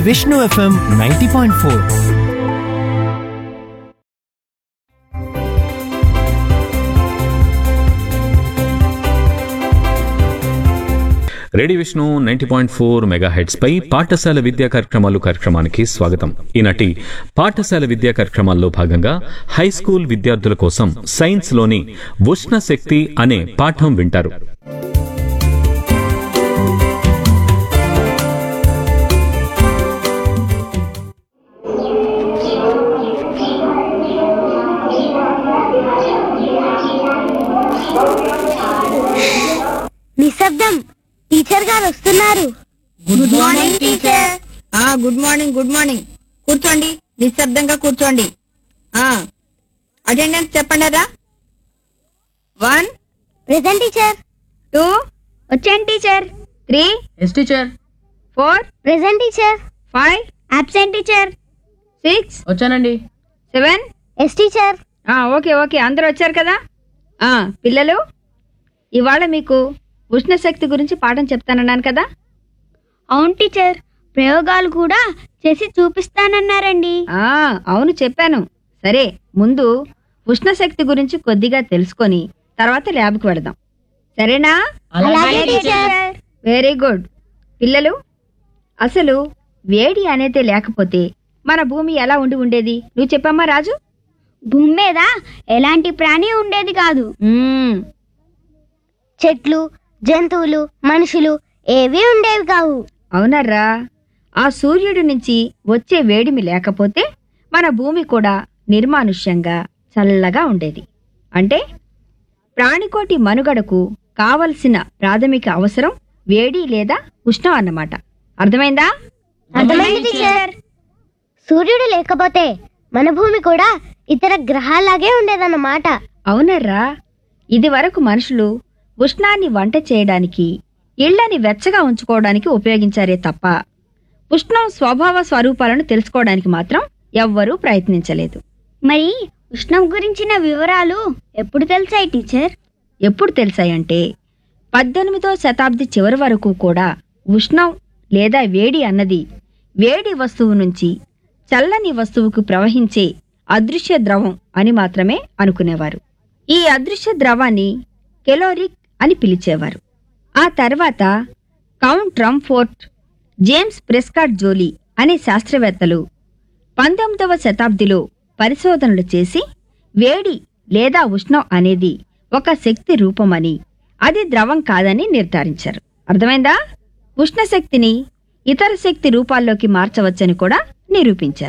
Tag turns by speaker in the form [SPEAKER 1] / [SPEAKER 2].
[SPEAKER 1] Vishnu FM ninety point four
[SPEAKER 2] ready Vishnu ninety point four mega heads పై పాఠశాల విద్యా కార్యక్రమాలు కార్యక్రమానికి స్వాగతం ఈనాటి పాఠశాల విద్యా కార్యక్రమాల్లో భాగంగా హై స్కూల్ విద్యార్థుల కోసం సైన్స్ లోని ఉష్ణ శక్తి అనే పాఠం వింటారు
[SPEAKER 3] నిశ్శబ్దం టీచర్ గారు వస్తున్నారు గుడ్ మార్నింగ్ టీచర్
[SPEAKER 4] ఆ గుడ్ మార్నింగ్ గుడ్ మార్నింగ్ కూర్చోండి నిశ్శబ్దంగా కూర్చోండి ఆ అటెండెన్స్ చెప్పండిరా వన్
[SPEAKER 3] ప్రెసెంట్ టీచర్
[SPEAKER 4] టూ
[SPEAKER 3] వచ్చాను teacher
[SPEAKER 4] three
[SPEAKER 5] yes teacher
[SPEAKER 4] four
[SPEAKER 3] present teacher
[SPEAKER 4] five
[SPEAKER 3] absent teacher
[SPEAKER 4] six
[SPEAKER 5] వచ్చానండి
[SPEAKER 4] సెవెన్
[SPEAKER 3] ఎస్ టీచర్
[SPEAKER 4] ఆ, ఓకే ఓకే అందరూ వచ్చారు కదా ఆ పిల్లలు ఇవాళ మీకు ఉష్ణశక్తి గురించి పాఠం చెప్తానన్నాను కదా
[SPEAKER 3] అవును టీచర్ ప్రయోగాలు కూడా చేసి చూపిస్తానన్నారండి
[SPEAKER 4] ఆ అవును చెప్పాను సరే ముందు ఉష్ణశక్తి గురించి కొద్దిగా తెలుసుకొని తర్వాత ల్యాబ్కి వెళదాం సరేనా
[SPEAKER 3] అలాగే టీచర్
[SPEAKER 4] వెరీ గుడ్ పిల్లలు అసలు వేడి అనేది లేకపోతే మన భూమి ఎలా ఉండి ఉండేది నువ్వు చెప్పమ్మా రాజు
[SPEAKER 3] భూమి మీద ఎలాంటి ప్రాణి ఉండేది కాదు
[SPEAKER 4] మ్మ్,
[SPEAKER 3] చెట్లు జంతువులు మనుషులు ఏవి ఉండేవి కావు
[SPEAKER 4] అవునర్రా ఆ సూర్యుడి నుంచి వచ్చే వేడిమి లేకపోతే మన భూమి కూడా నిర్మానుష్యంగా చల్లగా ఉండేది అంటే ప్రాణికోటి మనుగడకు కావలసిన ప్రాథమిక అవసరం వేడి లేదా ఉష్ణం అన్నమాట అర్థమైందా
[SPEAKER 3] అర్థమైంది టీచర్ సూర్యుడు లేకపోతే మన భూమి కూడా ఇతర గ్రహాలాగే ఉండేదన్నమాట
[SPEAKER 4] అవునర్రా ఇది వరకు మనుషులు ఉష్ణాన్ని వంట చేయడానికి ఇళ్లని వెచ్చగా ఉంచుకోవడానికి ఉపయోగించారే తప్ప ఉష్ణం స్వభావ స్వరూపాలను తెలుసుకోవడానికి మాత్రం ఎవ్వరూ ప్రయత్నించలేదు
[SPEAKER 3] మరి ఉష్ణం గురించిన వివరాలు ఎప్పుడు తెలిసాయి టీచర్
[SPEAKER 4] ఎప్పుడు తెలిసాయంటే పద్దెనిమిదో శతాబ్ది చివరి వరకు కూడా ఉష్ణం లేదా వేడి అన్నది వేడి వస్తువు నుంచి చల్లని వస్తువుకు ప్రవహించే అదృశ్య ద్రవం అని మాత్రమే అనుకునేవారు ఈ అదృశ్య ద్రవాన్ని కెలోరిక్ అని పిలిచేవారు ఆ తర్వాత count Rumford James Prescott Joule అనే శాస్త్రవేత్తలు పంతొమ్మిదవ శతాబ్దిలో పరిశోధనలు చేసి వేడి లేదా ఉష్ణం అనేది ఒక శక్తి రూపమని అది ద్రవం కాదని నిర్ధారించారు అర్థమైందా ఉష్ణ శక్తిని ఇతర శక్తి రూపాల్లోకి మార్చవచ్చని కూడా నిరూపించారు